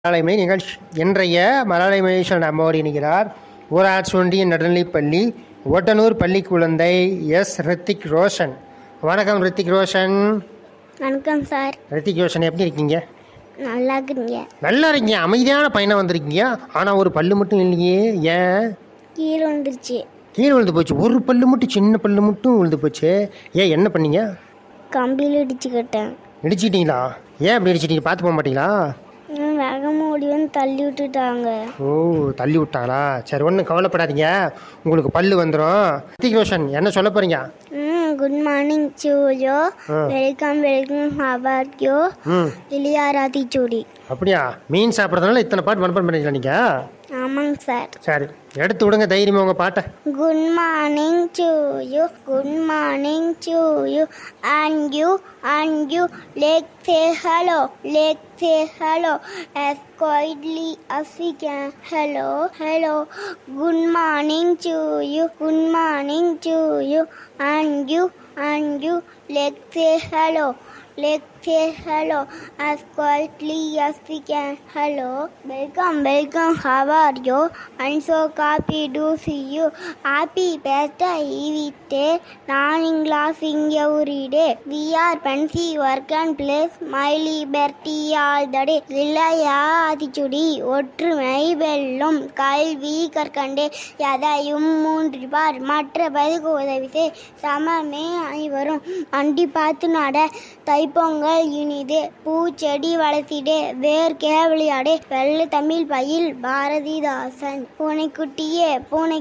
மலயாளமை நிகழ்ச்சி இன்றைய மலயாளமை நம்மோடு இணைகிறார் ஊராட்சி ஒன்றிய நடுநிலைப்பள்ளி ஒட்டனூர் பள்ளி குழந்தை எஸ் ரித்திக் ரோஷன் வணக்கம் ரித்திக் ரோஷன் வணக்கம் சார் ரித்திக் ரோஷன் எப்படி இருக்கீங்க நல்லா இருக்கிறீங்க நல்லா இருக்கீங்க அமைதியான பயணம் வந்திருக்கீங்க ஆனால் ஒரு பல்லு மட்டும் இல்லையே ஏன் கீழே வந்துருச்சு கீழே விழுந்து போச்சு ஒரு பல்லு மட்டும் சின்ன பல்லு மட்டும் விழுந்து போச்சு ஏன் என்ன பண்ணீங்க கம்பியில் இடிச்சுக்கிட்டேன் இடிச்சிட்டீங்களா ஏன் அப்படி இடிச்சிட்டீங்க பார்த்து போக மாட்டீங்களா நான் வேகமாக ஓடி வந்து தள்ளி விட்டுட்டாங்க ஓ தள்ளி விட்டாங்களா சரி ஒன்றும் கவலைப்படாதீங்க உங்களுக்கு பல்லு வந்துடும் ரித்திக் ரோஷன் என்ன சொல்ல போறீங்க ம் குட் மார்னிங் சூரியோ ஆ. Welcome welcome how are you hmm இளையாராதி சூடி அப்படியா மீன் சாப்பிட்றதுனால இத்தனை பாட்டு மனப்பாடம் பண்ணிக்கலாம் நீங்கள் ஆமாங்க சார் சரி எடுத்து விடுங்க தைரியமா உங்கள் பாட்டை good morning to you good morning to you and you and you lakh say hello lakh say hello as quietly as we can hello hello good morning to you good morning to you and you and you let's say hello let's say hello as quietly as we can hello welcome welcome how are you i'm so happy to see you happy birthday evite learning laughing every day we are fancy work and play smiley birthday all the day இளையா அதிச்சுடி ஒற்றுமை வெல்லும் கல்வி கற்கண்டே எதையும் மூன்று பார் மற்ற பதிக்கு உதவி செய் சமமே அனைவரும் அண்டி பார்த்து நட தைப்பொங்கல் இனிதே பூச்செடி வளர்த்திடே வேர்க்கே விளையாடே வெள்ளை தமிழ் பயில் பாரதிதாசன் பூனைக்குட்டியே பூனை